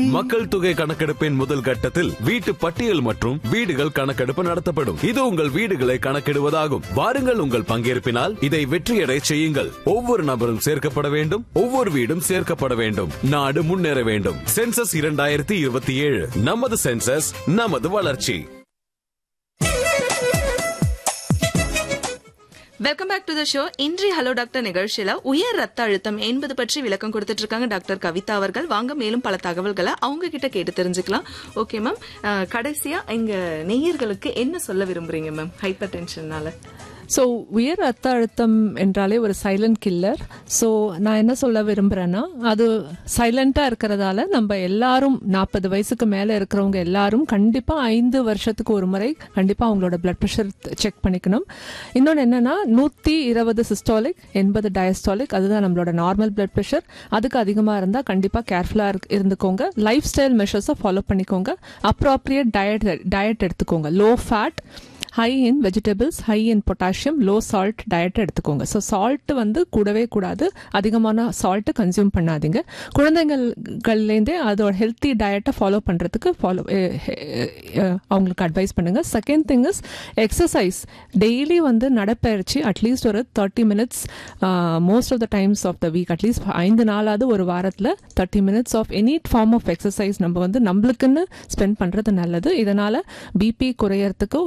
மக்கள் தொகை கணக்கெடுப்பின் முதல் கட்டத்தில் வீட்டு பட்டியல் மற்றும் வீடுகள் கணக்கெடுப்பு நடத்தப்படும் இது உங்கள் வீடுகளை கணக்கிடுவதாகும் வாருங்கள் உங்கள் பங்கேற்பினால் இதை வெற்றியடை செய்யுங்கள் ஒவ்வொரு நபரும் சேர்க்கப்பட வேண்டும் ஒவ்வொரு வீடும் சேர்க்கப்பட வேண்டும் நாடு முன்னேற வேண்டும் சென்சஸ் இரண்டாயிரத்தி இருபத்தி ஏழு நமது சென்சஸ் நமது வளர்ச்சி welcome back to the show இன்றைய ஹலோ டாக்டர் நிகழ்ச்சியில உயர் ரத்த அழுத்தம் என்பது பற்றி விளக்கம் கொடுத்துட்டு இருக்காங்க டாக்டர் கவிதா அவர்கள் வாங்க மேலும் பல தகவல்களை அவங்க கிட்ட கேட்டு தெரிஞ்சுக்கலாம் ஓகே மேம் கடைசியா எங்க நேயர்களுக்கு என்ன சொல்ல விரும்புறீங்க மேம் ஹைப்பர் டென்ஷன்னால ஸோ உயர் ரத்த அழுத்தம் என்றாலே ஒரு சைலண்ட் கில்லர் ஸோ நான் என்ன சொல்ல விரும்புகிறேன்னா அது சைலண்ட்டாக இருக்கிறதால நம்ம எல்லாரும் நாற்பது வயசுக்கு மேலே இருக்கிறவங்க எல்லாரும் கண்டிப்பாக ஐந்து வருஷத்துக்கு ஒரு முறை கண்டிப்பாக அவங்களோட பிளட் ப்ரெஷர் செக் பண்ணிக்கணும் இன்னொன்று என்னென்னா நூற்றி இருபது சிஸ்டாலிக் எண்பது டயஸ்டாலிக் அதுதான் நம்மளோட நார்மல் பிளட் ப்ரெஷர் அதுக்கு அதிகமாக இருந்தால் கண்டிப்பாக கேர்ஃபுல்லாக இருந்துக்கோங்க லைஃப் ஸ்டைல் மெஷர்ஸை ஃபாலோ பண்ணிக்கோங்க அப்ராப்ரியேட் டயட் டயட் எடுத்துக்கோங்க low fat high in vegetables high in potassium low salt diet எடுத்துக்கோங்க ஸோ சால்ட் வந்து கூடவே கூடாது அதிகமான சால்ட்டு கன்சியூம் பண்ணாதீங்க குழந்தைங்கள்லேருந்தே அதோட ஹெல்த்தி டயட்டை ஃபாலோ பண்ணுறதுக்கு ஃபாலோ அவங்களுக்கு அட்வைஸ் பண்ணுங்கள் second thing is exercise daily வந்து நடைப்பயிற்சி அட்லீஸ்ட் ஒரு thirty minutes most of the times of the week at least ஐந்து நாளாவது ஒரு வாரத்தில் thirty minutes of any form of exercise நம்ம வந்து நம்மளுக்குன்னு ஸ்பெண்ட் பண்ணுறது நல்லது இதனால் பிபி குறையறதுக்கு